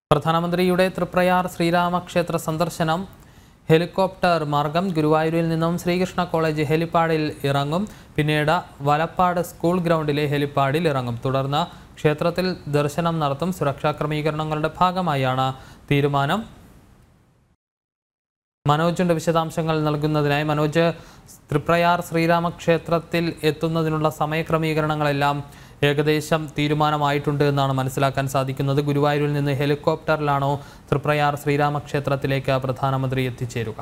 പ്രധാനമന്ത്രിയുടെ തൃപ്രയാർ ശ്രീരാമക്ഷേത്ര സന്ദർശനം ഹെലികോപ്റ്റർ മാർഗം ഗുരുവായൂരിൽ നിന്നും ശ്രീകൃഷ്ണ കോളേജ് ഹെലിപ്പാഡിൽ ഇറങ്ങും പിന്നീട് വലപ്പാട് സ്കൂൾ ഗ്രൗണ്ടിലെ ഹെലിപ്പാഡിൽ ഇറങ്ങും തുടർന്ന് ക്ഷേത്രത്തിൽ ദർശനം നടത്തും സുരക്ഷാ ക്രമീകരണങ്ങളുടെ ഭാഗമായാണ് തീരുമാനം മനോജിന്റെ വിശദാംശങ്ങൾ നൽകുന്നതിനായി മനോജ് തൃപ്രയാർ ശ്രീരാമക്ഷേത്രത്തിൽ എത്തുന്നതിനുള്ള സമയക്രമീകരണങ്ങളെല്ലാം ഏകദേശം തീരുമാനമായിട്ടുണ്ട് എന്നാണ് മനസ്സിലാക്കാൻ സാധിക്കുന്നത് ഗുരുവായൂരിൽ നിന്ന് ഹെലികോപ്റ്ററിലാണോ തൃപ്രയാർ ശ്രീരാമക്ഷേത്രത്തിലേക്ക് പ്രധാനമന്ത്രി എത്തിച്ചേരുക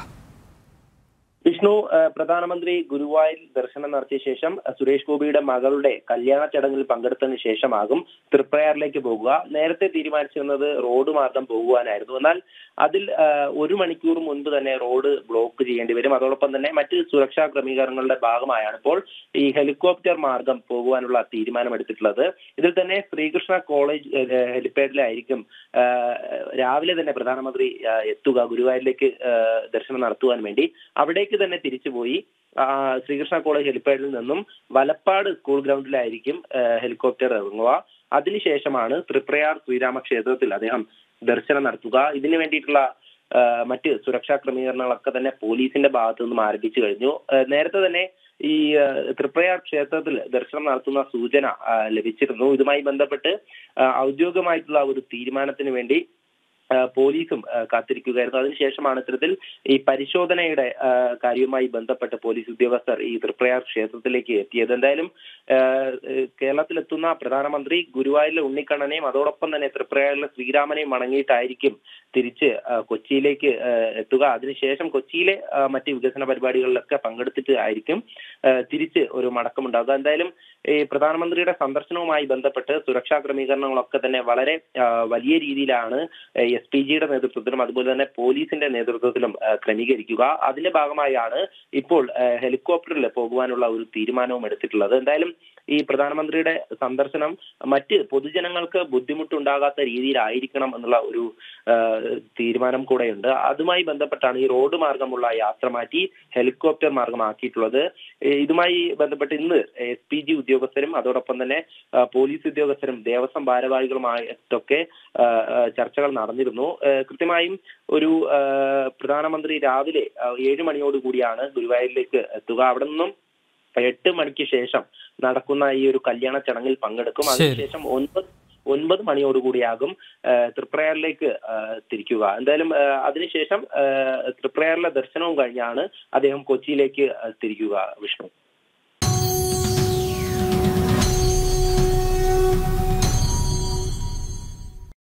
വിഷ്ണു ഏഹ് പ്രധാനമന്ത്രി ഗുരുവായൂരിൽ ദർശനം നടത്തിയ ശേഷം ഏഹ് സുരേഷ് ഗോപിയുടെ മകളുടെ കല്യാണ ചടങ്ങിൽ പങ്കെടുത്തതിന് ശേഷമാകും തൃപ്രയാറിലേക്ക് പോകുക നേരത്തെ തീരുമാനിച്ചിരുന്നത് റോഡ് മാർഗം പോകുവാനായിരുന്നു എന്നാൽ അതിൽ ഏഹ് ഒരു മണിക്കൂർ മുൻപ് തന്നെ റോഡ് ബ്ലോക്ക് ചെയ്യേണ്ടി വരും അതോടൊപ്പം തന്നെ മറ്റ് സുരക്ഷാ ക്രമീകരണങ്ങളുടെ ഭാഗമായാണ് ഇപ്പോൾ ഈ ഹെലികോപ്റ്റർ മാർഗം പോകുവാനുള്ള തീരുമാനമെടുത്തിട്ടുള്ളത് ഇതിൽ തന്നെ ശ്രീകൃഷ്ണ കോളേജ് ഏഹ് ഹെലിപ്പാഡിലായിരിക്കും ഏഹ് രാവിലെ തന്നെ പ്രധാനമന്ത്രി ഏഹ് എത്തുക ഗുരുവായൂരിലേക്ക് ഏഹ് ദർശനം നടത്തുവാൻ വേണ്ടി അവിടേക്ക് തന്നെ തിരിച്ചുപോയി ആ, ശ്രീകൃഷ്ണ കോളേജ് ഹെലിപ്പാഡിൽ നിന്നും വലപ്പാട് സ്കൂൾ ഗ്രൗണ്ടിലായിരിക്കും ഏഹ് ഹെലികോപ്റ്റർ ഇറങ്ങുക അതിനുശേഷമാണ് തൃപ്രയാർ ശ്രീരാമ ക്ഷേത്രത്തിൽ അദ്ദേഹം ദർശനം നടത്തുക ഇതിനു വേണ്ടിയിട്ടുള്ള ആ, മറ്റ് സുരക്ഷാ ക്രമീകരണങ്ങളൊക്കെ തന്നെ പോലീസിന്റെ ഭാഗത്തു നിന്നും ആരംഭിച്ചു കഴിഞ്ഞു ആ, നേരത്തെ തന്നെ ഈ ആ, തൃപ്രയാർ ക്ഷേത്രത്തിൽ ദർശനം നടത്തുന്ന സൂചന ആ, ലഭിച്ചിരുന്നു ഇതുമായി ബന്ധപ്പെട്ട് ആ, ഔദ്യോഗികമായിട്ടുള്ള ഒരു തീരുമാനത്തിന് വേണ്ടി ആ, പോലീസും ആ, കാത്തിരിക്കുകയായിരുന്നു അതിനുശേഷമാണ് ഇത്തരത്തിൽ ഈ പരിശോധനയുടെ ആ, കാര്യവുമായി ബന്ധപ്പെട്ട് പോലീസ് ഉദ്യോഗസ്ഥർ ഈ തൃപ്രയാർ ക്ഷേത്രത്തിലേക്ക് എത്തിയത് എന്തായാലും ആ, ഏഹ് കേരളത്തിലെത്തുന്ന പ്രധാനമന്ത്രി ഗുരുവായൂരിലെ ഉണ്ണിക്കണ്ണനെയും അതോടൊപ്പം തന്നെ തൃപ്രയാറിലെ ശ്രീരാമനെയും വണങ്ങിയിട്ടായിരിക്കും തിരിച്ച് ആ, കൊച്ചിയിലേക്ക് ആ, എത്തുക അതിനുശേഷം കൊച്ചിയിലെ ആ, മറ്റ് വികസന പരിപാടികളിലൊക്കെ പങ്കെടുത്തിട്ട് ആയിരിക്കും ആ, തിരിച്ച് ഒരു മടക്കമുണ്ടാകുക എന്തായാലും ഈ പ്രധാനമന്ത്രിയുടെ സന്ദർശനവുമായി ബന്ധപ്പെട്ട് സുരക്ഷാ ക്രമീകരണങ്ങളൊക്കെ തന്നെ വളരെ ആ, വലിയ രീതിയിലാണ് എസ് പി ജിയുടെ നേതൃത്വത്തിലും അതുപോലെ തന്നെ പോലീസിന്റെ നേതൃത്വത്തിലും ആ, ക്രമീകരിക്കുക അതിന്റെ ഭാഗമായാണ് ഇപ്പോൾ ആ, ഹെലികോപ്റ്ററിൽ പോകുവാനുള്ള ഒരു തീരുമാനവും എടുത്തിട്ടുള്ളത് എന്തായാലും ഈ പ്രധാനമന്ത്രിയുടെ സന്ദർശനം മറ്റ് പൊതുജനങ്ങൾക്ക് ബുദ്ധിമുട്ടുണ്ടാകാത്ത രീതിയിലായിരിക്കണം എന്നുള്ള ഒരു ആ, തീരുമാനം കൂടെയുണ്ട് അതുമായി ബന്ധപ്പെട്ടാണ് ഈ റോഡ് മാർഗമുള്ള യാത്ര മാറ്റി ഹെലികോപ്റ്റർ മാർഗമാക്കിയിട്ടുള്ളത് ഏ, ഇതുമായി ബന്ധപ്പെട്ട് ഇന്ന് എസ് പി ജി ഉദ്യോഗസ്ഥരും അതോടൊപ്പം തന്നെ ആ, പോലീസ് ഉദ്യോഗസ്ഥരും ദേവസ്വം ഭാരവാഹികളുമായിട്ടൊക്കെ ആ, ആ, ചർച്ചകൾ നടന്നിരുന്നു ഏ, കൃത്യമായും ഒരു ആ, പ്രധാനമന്ത്രി രാവിലെ ആ, ഏഴ് മണിയോട് കൂടിയാണ് ഗുരുവായൂരിലേക്ക് എത്തുക അവിടെ നിന്നും എട്ട് മണിക്ക് ശേഷം നടക്കുന്ന ഈ ഒരു കല്യാണ ചടങ്ങിൽ പങ്കെടുക്കും ശരി. അതിനുശേഷം ഒൻപത് ഒൻപത് മണിയോടുകൂടിയാകും ആ, തൃപ്രയാറിലേക്ക് ആ, തിരിക്കുക എന്തായാലും ആ, അതിനുശേഷം ആ, തൃപ്രയാറിലെ ദർശനവും കഴിഞ്ഞാണ് അദ്ദേഹം കൊച്ചിയിലേക്ക് ആ, തിരിക്കുക വിഷ്ണു